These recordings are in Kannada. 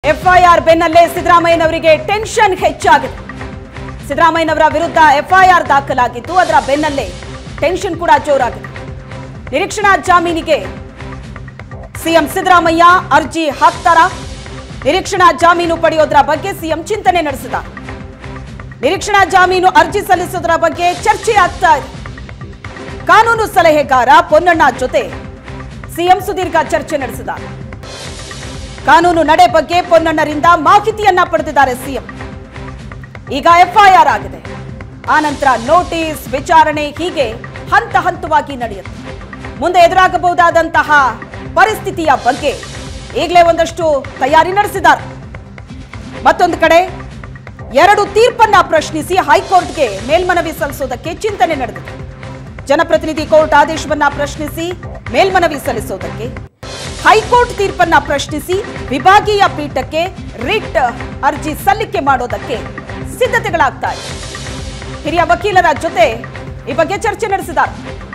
ಎಫ್ಐಆರ್ ಬೆನ್ನಲ್ಲೇ ಸಿದ್ದರಾಮಯ್ಯನವರಿಗೆ ಟೆನ್ಷನ್ ಹೆಚ್ಚಾಗಿದೆ ಸಿದ್ದರಾಮಯ್ಯನವರ ವಿರುದ್ಧ ಎಫ್ಐಆರ್ ದಾಖಲಾಗಿದ್ದು ಅದರ ಬೆನ್ನಲ್ಲೇ ಟೆನ್ಷನ್ ಕೂಡ ಜೋರಾಗಿದೆ ನಿರೀಕ್ಷಣಾ ಜಾಮೀನಿಗೆ ಸಿಎಂ ಸಿದ್ದರಾಮಯ್ಯ ಅರ್ಜಿ ಹಾಕ್ತಾರಾ ನಿರೀಕ್ಷಣಾ ಜಾಮೀನು ಪಡೆಯೋದ್ರ ಬಗ್ಗೆ ಸಿಎಂ ಚಿಂತನೆ ನಡೆಸಿದ ನಿರೀಕ್ಷಣಾ ಜಾಮೀನು ಅರ್ಜಿ ಸಲ್ಲಿಸೋದ್ರ ಬಗ್ಗೆ ಚರ್ಚೆ ಆಗ್ತಾ ಇದೆ ಕಾನೂನು ಸಲಹೆಗಾರ ಪೊನ್ನಣ್ಣ ಜೊತೆ ಸಿಎಂ ಸುದೀರ್ಘ ಚರ್ಚೆ ನಡೆಸಿದ ಕಾನೂನು ನಡೆ ಬಗ್ಗೆ ಪೊನ್ನಣ್ಣರಿಂದ ಮಾಹಿತಿಯನ್ನ ಪಡೆದಿದ್ದಾರೆ ಸಿಎಂ ಈಗ ಎಫ್ಐಆರ್ ಆಗಿದೆ ಆನಂತರ ನೋಟಿಸ್ ವಿಚಾರಣೆ ಹೀಗೆ ಹಂತ ಹಂತವಾಗಿ ನಡೆಯುತ್ತೆ ಮುಂದೆ ಎದುರಾಗಬಹುದಾದಂತಹ ಪರಿಸ್ಥಿತಿಯ ಬಗ್ಗೆ ಈಗಲೇ ಒಂದಷ್ಟು ತಯಾರಿ ನಡೆಸಿದ್ದಾರೆ ಮತ್ತೊಂದು ಕಡೆ ಎರಡು ತೀರ್ಪನ್ನ ಪ್ರಶ್ನಿಸಿ ಹೈಕೋರ್ಟ್ಗೆ ಮೇಲ್ಮನವಿ ಸಲ್ಲಿಸೋದಕ್ಕೆ ಚಿಂತನೆ ನಡೆದಿದೆ ಜನಪ್ರತಿನಿಧಿ ಕೋರ್ಟ್ ಆದೇಶವನ್ನ ಪ್ರಶ್ನಿಸಿ ಮೇಲ್ಮನವಿ ಸಲ್ಲಿಸೋದಕ್ಕೆ ಹೈಕೋರ್ಟ್ ತೀರ್ಪನ್ನ ಪ್ರಶ್ನಿಸಿ ವಿಭಾಗೀಯ ಪೀಠಕ್ಕೆ ರಿಟ್ ಅರ್ಜಿ ಸಲ್ಲಿಕೆ ಮಾಡೋದಕ್ಕೆ ಸಿದ್ಧತೆಗಳಾಗ್ತಾ ಇದೆ ಹಿರಿಯ ವಕೀಲರ ಜೊತೆ ಈ ಬಗ್ಗೆ ಚರ್ಚೆ ನಡೆಸಿದ್ದಾರೆ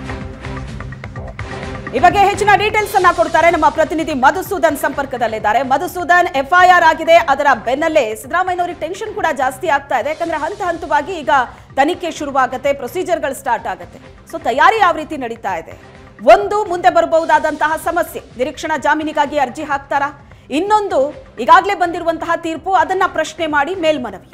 ಈ ಬಗ್ಗೆ ಹೆಚ್ಚಿನ ಡೀಟೇಲ್ಸ್ ಅನ್ನ ಕೊಡ್ತಾರೆ ನಮ್ಮ ಪ್ರತಿನಿಧಿ ಮಧುಸೂದನ್ ಸಂಪರ್ಕದಲ್ಲಿದ್ದಾರೆ ಮಧುಸೂದನ್ ಎಫ್ಐಆರ್ ಆಗಿದೆ ಅದರ ಬೆನ್ನಲ್ಲೇ ಸಿದ್ದರಾಮಯ್ಯನವರಿಗೆ ಟೆನ್ಷನ್ ಕೂಡ ಜಾಸ್ತಿ ಆಗ್ತಾ ಇದೆ ಯಾಕಂದ್ರೆ ಹಂತ ಹಂತವಾಗಿ ಈಗ ತನಿಖೆ ಶುರುವಾಗತ್ತೆ ಪ್ರೊಸೀಜರ್ಗಳು ಸ್ಟಾರ್ಟ್ ಆಗುತ್ತೆ ಸೊ ತಯಾರಿ ಯಾವ ರೀತಿ ನಡೀತಾ ಇದೆ ಒಂದು ಮುಂದೆ ಬರಬಹುದಾದಂತಹ ಸಮಸ್ಯೆ ನಿರೀಕ್ಷಣಾ ಜಾಮೀನಿಗಾಗಿ ಅರ್ಜಿ ಹಾಕ್ತಾರಾ ಇನ್ನೊಂದು ಈಗಾಗಲೇ ಬಂದಿರುವಂತಹ ತೀರ್ಪು ಅದನ್ನ ಪ್ರಶ್ನೆ ಮಾಡಿ ಮೇಲ್ಮನವಿ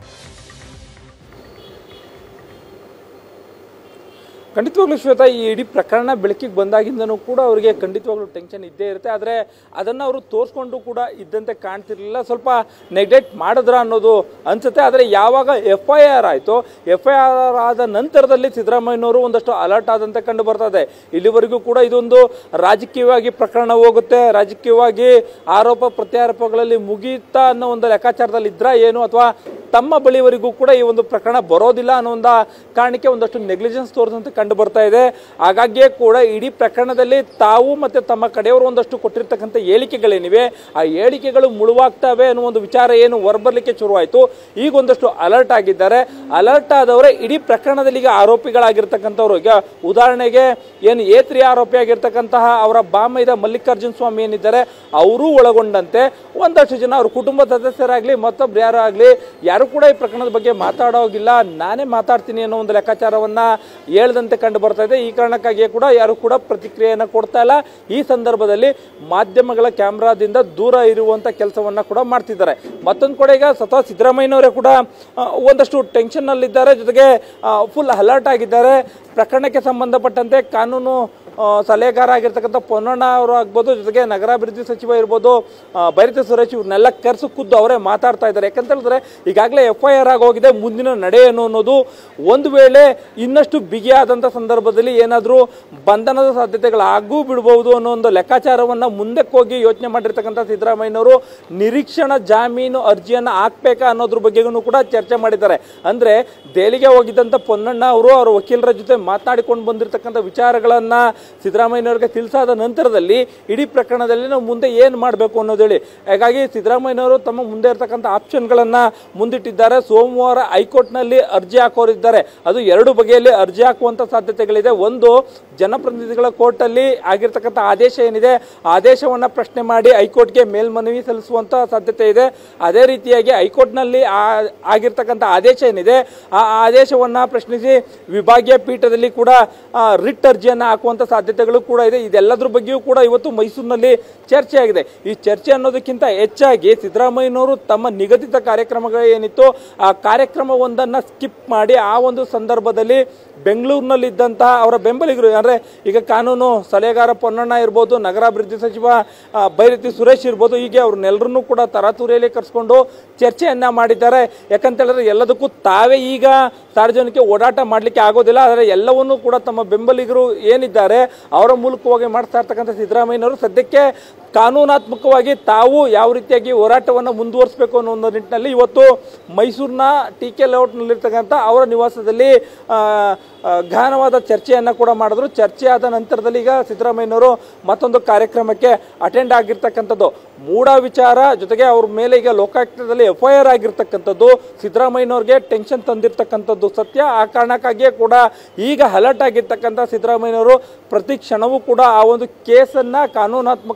ಖಂಡಿತವಾಗ್ಲೂ ಶ್ವೇತಾ ಈ ಇಡೀ ಪ್ರಕರಣ ಬೆಳಕಿಗೆ ಬಂದಾಗಿಂದನೂ ಕೂಡ ಅವರಿಗೆ ಖಂಡಿತವಾಗ್ಲೂ ಟೆನ್ಷನ್ ಇದ್ದೇ ಇರುತ್ತೆ ಆದರೆ ಅದನ್ನು ಅವರು ತೋರಿಸ್ಕೊಂಡು ಕೂಡ ಇದ್ದಂತೆ ಕಾಣ್ತಿರ್ಲಿಲ್ಲ ಸ್ವಲ್ಪ ನೆಗ್ಲೆಕ್ಟ್ ಮಾಡಿದ್ರ ಅನ್ನೋದು ಅನ್ಸುತ್ತೆ ಆದರೆ ಯಾವಾಗ ಎಫ್ ಐ ಆರ್ ಆಯಿತು ಎಫ್ ಐ ಆರ್ ಆದ ನಂತರದಲ್ಲಿ ಸಿದ್ದರಾಮಯ್ಯನವರು ಒಂದಷ್ಟು ಅಲರ್ಟ್ ಆದಂತೆ ಕಂಡು ಬರ್ತದೆ ಇಲ್ಲಿವರೆಗೂ ಕೂಡ ಇದೊಂದು ರಾಜಕೀಯವಾಗಿ ಪ್ರಕರಣ ಹೋಗುತ್ತೆ ರಾಜಕೀಯವಾಗಿ ಆರೋಪ ಪ್ರತ್ಯಾರೋಪಗಳಲ್ಲಿ ಮುಗಿಯುತ್ತಾ ಅನ್ನೋ ಒಂದು ಲೆಕ್ಕಾಚಾರದಲ್ಲಿ ಇದ್ರ ಏನು ಅಥವಾ ತಮ್ಮ ಬಳಿವರೆಗೂ ಕೂಡ ಈ ಒಂದು ಪ್ರಕರಣ ಬರೋದಿಲ್ಲ ಅನ್ನೋ ಒಂದು ಕಾರಣಕ್ಕೆ ಒಂದಷ್ಟು ನೆಗ್ಲಿಜೆನ್ಸ್ ತೋರಿದಂತೆ ಕಂಡು ಬರ್ತಾ ಇದೆ ಹಾಗಾಗಿಯೇ ಕೂಡ ಇಡೀ ಪ್ರಕರಣದಲ್ಲಿ ತಾವು ಮತ್ತೆ ತಮ್ಮ ಕಡೆಯವರು ಒಂದಷ್ಟು ಕೊಟ್ಟಿರ್ತಕ್ಕಂಥ ಹೇಳಿಕೆಗಳೇನಿವೆ ಆ ಹೇಳಿಕೆಗಳು ಮುಳುವಾಗ್ತವೆ ಅನ್ನೋ ಒಂದು ವಿಚಾರ ಏನು ಹೊರಬರ್ಲಿಕ್ಕೆ ಶುರುವಾಯಿತು ಈಗ ಒಂದಷ್ಟು ಅಲರ್ಟ್ ಆಗಿದ್ದಾರೆ ಅಲರ್ಟ್ ಆದವರೇ ಇಡೀ ಪ್ರಕರಣದಲ್ಲಿ ಈಗ ಆರೋಪಿಗಳಾಗಿರ್ತಕ್ಕಂಥವ್ರು ಈಗ ಉದಾಹರಣೆಗೆ ಏನು ಏತ್ರಿ ಆರೋಪಿ ಆಗಿರ್ತಕ್ಕಂತಹ ಅವರ ಬಾಮೈದ ಮಲ್ಲಿಕಾರ್ಜುನ ಸ್ವಾಮಿ ಏನಿದ್ದಾರೆ ಅವರೂ ಒಳಗೊಂಡಂತೆ ಒಂದಷ್ಟು ಜನ ಅವ್ರ ಕುಟುಂಬ ಸದಸ್ಯರಾಗ್ಲಿ ಮತ್ತೊಬ್ರು ಯಾರು ಆಗಲಿ ಯಾರು ಕೂಡ ಈ ಪ್ರಕರಣದ ಬಗ್ಗೆ ಮಾತಾಡೋಗಿಲ್ಲ ನಾನೇ ಮಾತಾಡ್ತೀನಿ ಅನ್ನೋ ಒಂದು ಲೆಕ್ಕಾಚಾರವನ್ನ ಹೇಳ್ದಂತೆ ಕಂಡು ಬರ್ತಾ ಇದೆ ಈ ಕಾರಣಕ್ಕಾಗಿಯೇ ಕೂಡ ಯಾರು ಕೂಡ ಪ್ರತಿಕ್ರಿಯೆಯನ್ನು ಕೊಡ್ತಾ ಇಲ್ಲ ಈ ಸಂದರ್ಭದಲ್ಲಿ ಮಾಧ್ಯಮಗಳ ಕ್ಯಾಮ್ರಾದಿಂದ ದೂರ ಇರುವಂತ ಕೆಲಸವನ್ನ ಕೂಡ ಮಾಡ್ತಿದ್ದಾರೆ ಮತ್ತೊಂದು ಕಡೆ ಈಗ ಸ್ವತಃ ಸಿದ್ದರಾಮಯ್ಯನವರೇ ಕೂಡ ಆ, ಒಂದಷ್ಟು ಟೆನ್ಷನ್ ನಲ್ಲಿದ್ದಾರೆ ಜೊತೆಗೆ ಫುಲ್ ಅಲರ್ಟ್ ಆಗಿದ್ದಾರೆ ಪ್ರಕರಣಕ್ಕೆ ಸಂಬಂಧಪಟ್ಟಂತೆ ಕಾನೂನು ಆ, ಸಲಹೆಗಾರ ಆಗಿರ್ತಕ್ಕಂಥ ಪೊನ್ನಣ್ಣ ಅವರು ಆಗ್ಬೋದು ಜೊತೆಗೆ ನಗರಾಭಿವೃದ್ಧಿ ಸಚಿವ ಇರ್ಬೋದು ಆ, ಬೈರತಿ ಸುರೇಶ್ ಇವ್ರನ್ನೆಲ್ಲ ಕರೆಸು ಖುದ್ದು ಅವರೇ ಮಾತಾಡ್ತಾ ಇದ್ದಾರೆ ಯಾಕಂತ ಹೇಳಿದ್ರೆ ಈಗಾಗಲೇ ಎಫ್ ಐ ಆರ್ ಆಗೋಗಿದೆ ಮುಂದಿನ ನಡೆ ಏನು ಅನ್ನೋದು ಒಂದು ವೇಳೆ ಇನ್ನಷ್ಟು ಬಿಗಿಯಾದಂಥ ಸಂದರ್ಭದಲ್ಲಿ ಏನಾದರೂ ಬಂಧನದ ಸಾಧ್ಯತೆಗಳು ಆಗೂ ಬಿಡಬಹುದು ಅನ್ನೋ ಒಂದು ಲೆಕ್ಕಾಚಾರವನ್ನ ಮುಂದಕ್ಕೆ ಹೋಗಿ ಯೋಚನೆ ಮಾಡಿರ್ತಕ್ಕಂಥ ಸಿದ್ದರಾಮಯ್ಯನವರು ನಿರೀಕ್ಷಣಾ ಜಾಮೀನು ಅರ್ಜಿಯನ್ನು ಹಾಕ್ಬೇಕಾ ಅನ್ನೋದ್ರ ಬಗ್ಗೆಗೂ ಕೂಡ ಚರ್ಚೆ ಮಾಡಿದ್ದಾರೆ ಅಂದ್ರೆ ದೆಹಲಿಗೆ ಹೋಗಿದ್ದಂಥ ಪೊನ್ನಣ್ಣ ಅವರು ಅವರ ವಕೀಲರ ಜೊತೆ ಮಾತನಾಡಿಕೊಂಡು ಬಂದಿರತಕ್ಕಂಥ ವಿಚಾರಗಳನ್ನ ಸಿದ್ದರಾಮಯ್ಯನವರಿಗೆ ತಿಳಿಸಾದ ನಂತರದಲ್ಲಿ ಇಡೀ ಪ್ರಕರಣದಲ್ಲಿ ನಾವು ಮುಂದೆ ಏನು ಮಾಡಬೇಕು ಅನ್ನೋದೇಳಿ ಹಾಗಾಗಿ ಸಿದ್ದರಾಮಯ್ಯನವರು ತಮ್ಮ ಮುಂದೆ ಇರತಕ್ಕಂಥ ಆಪ್ಷನ್ಗಳನ್ನ ಮುಂದಿಟ್ಟಿದ್ದಾರೆ ಸೋಮವಾರ ಹೈಕೋರ್ಟ್ನಲ್ಲಿ ಅರ್ಜಿ ಹಾಕೋರಿದ್ದಾರೆ ಅದು ಎರಡು ಬಗೆಯಲ್ಲಿ ಅರ್ಜಿ ಹಾಕುವಂತ ಸಾಧ್ಯತೆಗಳಿದೆ ಒಂದು ಜನಪ್ರತಿನಿಧಿಗಳ ಕೋರ್ಟಲ್ಲಿ ಆಗಿರ್ತಕ್ಕಂಥ ಆದೇಶ ಏನಿದೆ ಆ ಆದೇಶವನ್ನ ಪ್ರಶ್ನೆ ಮಾಡಿ ಹೈಕೋರ್ಟ್ಗೆ ಮೇಲ್ಮನವಿ ಸಲ್ಲಿಸುವಂತ ಸಾಧ್ಯತೆ ಇದೆ ಅದೇ ರೀತಿಯಾಗಿ ಹೈಕೋರ್ಟ್ನಲ್ಲಿ ಆ- ಆಗಿರ್ತಕ್ಕಂಥ ಆದೇಶ ಏನಿದೆ ಆ ಆದೇಶವನ್ನ ಪ್ರಶ್ನಿಸಿ ವಿಭಾಗೀಯ ಪೀಠದಲ್ಲಿ ಕೂಡ ಆ, ರಿಟ್ ಅರ್ಜಿಯನ್ನ ಹಾಕುವಂತ ಸಾಧ್ಯತೆಗಳು ಕೂಡ ಇದೆ ಇದೆಲ್ಲದ್ರ ಬಗ್ಗೆಯೂ ಕೂಡ ಇವತ್ತು ಮೈಸೂರಿನಲ್ಲಿ ಚರ್ಚೆ ಆಗಿದೆ ಈ ಚರ್ಚೆ ಅನ್ನೋದಕ್ಕಿಂತ ಹೆಚ್ಚಾಗಿ ಸಿದ್ದರಾಮಯ್ಯನವರು ತಮ್ಮ ನಿಗದಿತ ಕಾರ್ಯಕ್ರಮಗಳು ಏನಿತ್ತು ಆ ಕಾರ್ಯಕ್ರಮವೊಂದನ್ನ ಸ್ಕಿಪ್ ಮಾಡಿ ಆ ಒಂದು ಸಂದರ್ಭದಲ್ಲಿ ಬೆಂಗಳೂರಿನಲ್ಲಿದ್ದಂತಹ ಅವರ ಬೆಂಬಲಿಗರು ಅಂದ್ರೆ ಈಗ ಕಾನೂನು ಸಲಹೆಗಾರ ಪೊನ್ನಣ್ಣ ಇರ್ಬೋದು ನಗರಾಭಿವೃದ್ಧಿ ಸಚಿವ ಆ, ಬೈರತಿ ಸುರೇಶ್ ಇರ್ಬೋದು ಹೀಗೆ ಅವ್ರನ್ನೆಲ್ಲರನ್ನೂ ಕೂಡ ತರಾತುರಿಯಲ್ಲಿ ಕರೆಸ್ಕೊಂಡು ಚರ್ಚೆಯನ್ನ ಮಾಡಿದ್ದಾರೆ ಯಾಕಂತ ಹೇಳಿದ್ರೆ ಎಲ್ಲದಕ್ಕೂ ತಾವೇ ಈಗ ಸಾರ್ವಜನಿಕ ಓಡಾಟ ಮಾಡಲಿಕ್ಕೆ ಆಗೋದಿಲ್ಲ ಆದರೆ ಎಲ್ಲವನ್ನೂ ಕೂಡ ತಮ್ಮ ಬೆಂಬಲಿಗರು ಏನಿದ್ದಾರೆ ಅವರ ಮೂಲಕವಾಗಿ ಮಾಡ್ತಾ ಇರ್ತಕ್ಕಂಥ ಸಿದ್ದರಾಮಯ್ಯನವರು ಸದ್ಯಕ್ಕೆ ಕಾನೂನಾತ್ಮಕವಾಗಿ ತಾವು ಯಾವ ರೀತಿಯಾಗಿ ಹೋರಾಟವನ್ನು ಮುಂದುವರಿಸಬೇಕು ಅನ್ನೋ ಒಂದು ನಿಟ್ಟಿನಲ್ಲಿ ಇವತ್ತು ಮೈಸೂರಿನ ಟಿ ಕೆ ಲೇಔಟ್ನಲ್ಲಿರ್ತಕ್ಕಂಥ ಅವರ ನಿವಾಸದಲ್ಲಿ ಆ, ಆ, ಗಹನವಾದ ಚರ್ಚೆಯನ್ನು ಕೂಡ ಮಾಡಿದ್ರು ಚರ್ಚೆ ಆದ ನಂತರದಲ್ಲಿ ಈಗ ಸಿದ್ದರಾಮಯ್ಯನವರು ಮತ್ತೊಂದು ಕಾರ್ಯಕ್ರಮಕ್ಕೆ ಅಟೆಂಡ್ ಆಗಿರ್ತಕ್ಕಂಥದ್ದು ಮೂಢ ವಿಚಾರ ಜೊತೆಗೆ ಅವ್ರ ಮೇಲೆ ಈಗ ಲೋಕಾಯುಕ್ತದಲ್ಲಿ ಎಫ್ ಐ ಆರ್ ಆಗಿರ್ತಕ್ಕಂಥದ್ದು ಸಿದ್ದರಾಮಯ್ಯನವ್ರಿಗೆ ಟೆನ್ಷನ್ ತಂದಿರ್ತಕ್ಕಂಥದ್ದು ಸತ್ಯ ಆ ಕಾರಣಕ್ಕಾಗಿಯೇ ಕೂಡ ಈಗ ಅಲರ್ಟ್ ಆಗಿರ್ತಕ್ಕಂಥ ಸಿದ್ದರಾಮಯ್ಯನವರು ಪ್ರತಿ ಕ್ಷಣವೂ ಕೂಡ ಆ ಒಂದು ಕೇಸನ್ನ ಕಾನೂನಾತ್ಮಕವಾಗಿ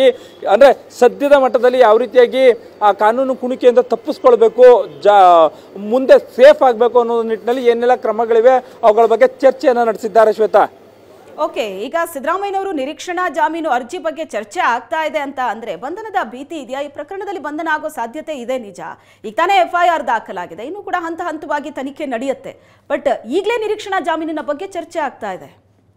ರೀತಿಯಾಗಿ ಅಂದರೆ ಸದ್ಯದ ಮಟ್ಟದಲ್ಲಿ ಯಾವ ರೀತಿಯಾಗಿ ಆ ಕಾನೂನು ಕುಣಿಕೆಯಿಂದ ತಪ್ಪಿಸ್ಕೊಳ್ಬೇಕು ಜಾ ಮುಂದೆ ಸೇಫ್ ಆಗಬೇಕು ಅನ್ನೋ ನಿಟ್ಟಿನಲ್ಲಿ ಏನೆಲ್ಲ ಕ್ರಮಗಳಿವೆ ಅವುಗಳ ಬಗ್ಗೆ ಚರ್ಚೆಯನ್ನು ನಡೆಸಿದ್ದಾರೆ ಶ್ವೇತಾ ಓಕೆ ಈಗ ಸಿದ್ದರಾಮಯ್ಯನವರು ನಿರೀಕ್ಷಣಾ ಜಾಮೀನು ಅರ್ಜಿ ಬಗ್ಗೆ ಚರ್ಚೆ ಆಗ್ತಾ ಇದೆ ಅಂತ ಅಂದ್ರೆ ಬಂಧನದ ಭೀತಿ ಇದೆಯಾ ಈ ಪ್ರಕರಣದಲ್ಲಿ ಬಂಧನ ಆಗೋ ಸಾಧ್ಯತೆ ಇದೆ ನಿಜ ಈಗ ತಾನೇ ಎಫ್ ಐ ಆರ್ ದಾಖಲಾಗಿದೆ ಇನ್ನು ಕೂಡ ಹಂತ ಹಂತವಾಗಿ ತನಿಖೆ ನಡೆಯುತ್ತೆ ಬಟ್ ಈಗಲೇ ನಿರೀಕ್ಷಣಾ ಜಾಮೀನಿನ ಬಗ್ಗೆ ಚರ್ಚೆ ಆಗ್ತಾ ಇದೆ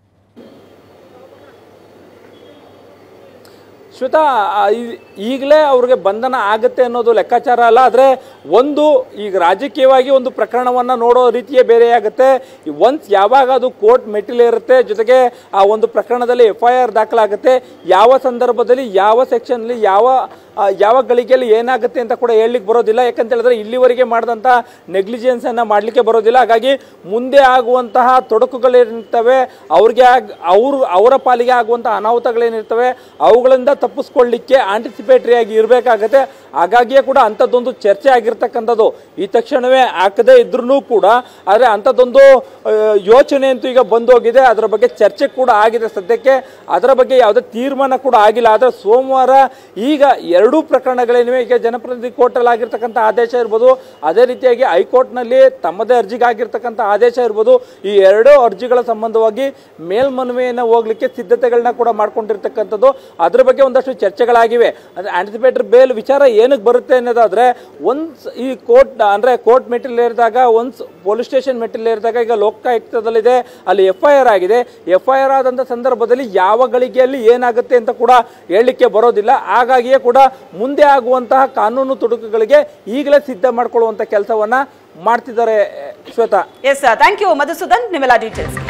ಶ್ವೇತಾ ಆ, ಈ- ಈಗಲೇ ಅವ್ರಿಗೆ ಬಂಧನ ಆಗುತ್ತೆ ಅನ್ನೋದು ಲೆಕ್ಕಾಚಾರ ಅಲ್ಲ ಆದರೆ ಒಂದು ಈಗ ರಾಜಕೀಯವಾಗಿ ಒಂದು ಪ್ರಕರಣವನ್ನು ನೋಡೋ ರೀತಿಯೇ ಬೇರೆಯಾಗುತ್ತೆ ಒನ್ಸ್ ಯಾವಾಗ ಅದು ಕೋರ್ಟ್ ಮೆಟ್ಟಿಲೇರುತ್ತೆ ಜೊತೆಗೆ ಆ ಒಂದು ಪ್ರಕರಣದಲ್ಲಿ ಎಫ್ ಐ ಆರ್ ದಾಖಲಾಗುತ್ತೆ ಯಾವ ಸಂದರ್ಭದಲ್ಲಿ ಯಾವ ಸೆಕ್ಷನ್ಲಿ ಯಾವ ಆ, ಯಾವ ಗಳಿಗೆಯಲ್ಲಿ ಏನಾಗುತ್ತೆ ಅಂತ ಕೂಡ ಹೇಳಲಿಕ್ಕೆ ಬರೋದಿಲ್ಲ ಯಾಕಂತ ಹೇಳಿದ್ರೆ ಇಲ್ಲಿವರೆಗೆ ಮಾಡಿದಂಥ ನೆಗ್ಲಿಜೆನ್ಸನ್ನು ಮಾಡಲಿಕ್ಕೆ ಬರೋದಿಲ್ಲ ಹಾಗಾಗಿ ಮುಂದೆ ಆಗುವಂತಹ ತೊಡಕುಗಳೇನಿರ್ತವೆ ಅವ್ರಿಗೆ ಆಗ್ ಅವರು ಅವರ ಪಾಲಿಗೆ ಆಗುವಂಥ ಅನಾಹುತಗಳೇನಿರ್ತವೆ ಅವುಗಳಿಂದ ತಪ್ಪಿಸ್ಕೊಳ್ಳಿಕ್ಕೆ ಆಂಟಿಸಿಪೇಟರಿ ಆಗಿ ಇರಬೇಕಾಗತ್ತೆ ಹಾಗಾಗಿಯೇ ಕೂಡ ಅಂಥದ್ದೊಂದು ಚರ್ಚೆ ಆಗಿರ್ತಕ್ಕಂಥದ್ದು ಈ ತಕ್ಷಣವೇ ಹಾಕದೇ ಇದ್ರೂ ಕೂಡ ಆದರೆ ಅಂಥದ್ದೊಂದು ಆ, ಯೋಚನೆ ಅಂತೂ ಈಗ ಬಂದೋಗಿದೆ ಅದರ ಬಗ್ಗೆ ಚರ್ಚೆ ಕೂಡ ಆಗಿದೆ ಸದ್ಯಕ್ಕೆ ಅದರ ಬಗ್ಗೆ ಯಾವುದೇ ತೀರ್ಮಾನ ಕೂಡ ಆಗಿಲ್ಲ ಆದರೆ ಸೋಮವಾರ ಈಗ ಎರಡೂ ಪ್ರಕರಣಗಳೇನಿವೆ ಈಗ ಜನಪ್ರತಿನಿಧಿ ಕೋರ್ಟಲ್ಲಿ ಆಗಿರ್ತಕ್ಕಂಥ ಆದೇಶ ಇರ್ಬೋದು ಅದೇ ರೀತಿಯಾಗಿ ಹೈಕೋರ್ಟ್ನಲ್ಲಿ ತಮ್ಮದೇ ಅರ್ಜಿಗೆ ಆಗಿರ್ತಕ್ಕಂಥ ಆದೇಶ ಇರ್ಬೋದು ಈ ಎರಡೂ ಅರ್ಜಿಗಳ ಸಂಬಂಧವಾಗಿ ಮೇಲ್ಮನವಿಯನ್ನು ಹೋಗ್ಲಿಕ್ಕೆ ಸಿದ್ಧತೆಗಳನ್ನ ಕೂಡ ಮಾಡ್ಕೊಂಡಿರ್ತಕ್ಕಂಥದ್ದು ಅದ್ರ ಬಗ್ಗೆ ಒಂದಷ್ಟು ಚರ್ಚೆಗಳಾಗಿವೆ ಅಂದರೆ ಆಂಟಿಸಿಪೇಟರ್ ಬೇಲ್ ವಿಚಾರ ಏನಕ್ಕೆ ಬರುತ್ತೆ ಅನ್ನೋದಾದ್ರೆ ಒನ್ಸ್ ಈ ಕೋರ್ಟ್ ಅಂದರೆ ಕೋರ್ಟ್ ಮೆಟ್ಟಿಲ್ ಏರಿದಾಗ ಒನ್ಸ್ ಪೊಲೀಸ್ ಸ್ಟೇಷನ್ ಮೆಟ್ಟಿಲ್ ಏರಿದಾಗ ಈಗ ಲೋಕಾಯುಕ್ತದಲ್ಲಿದೆ ಅಲ್ಲಿ ಎಫ್ ಐ ಆರ್ ಆಗಿದೆ ಎಫ್ ಐ ಆರ್ ಆದಂಥ ಸಂದರ್ಭದಲ್ಲಿ ಯಾವ ಗಳಿಗೆಯಲ್ಲಿ ಏನಾಗುತ್ತೆ ಅಂತ ಕೂಡ ಹೇಳಲಿಕ್ಕೆ ಬರೋದಿಲ್ಲ ಹಾಗಾಗಿಯೇ ಕೂಡ ಮುಂದೆ ಆಗುವಂತಹ ಕಾನೂನು ತೊಡಕುಗಳಿಗೆ ಈಗಲೇ ಸಿದ್ಧ ಮಾಡ್ಕೊಳ್ಳುವಂಥ ಕೆಲಸವನ್ನ ಮಾಡ್ತಿದ್ದಾರೆ Shweta yes thank you Madhusudan ನಿಮ್ಮೆಲ್ಲ ಡೀಟೇಲ್ಸ್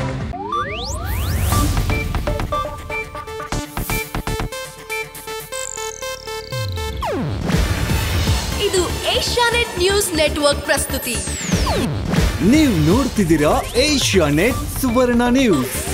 ಇದು ಏಷ್ಯಾನೆಟ್ ನ್ಯೂಸ್ ನೆಟ್ವರ್ಕ್ ಪ್ರಸ್ತುತಿ ನೀವು ನೋಡ್ತಿದ್ದೀರಾ ಏಷ್ಯಾ ನೆಟ್ ಸುವರ್ಣ ನ್ಯೂಸ್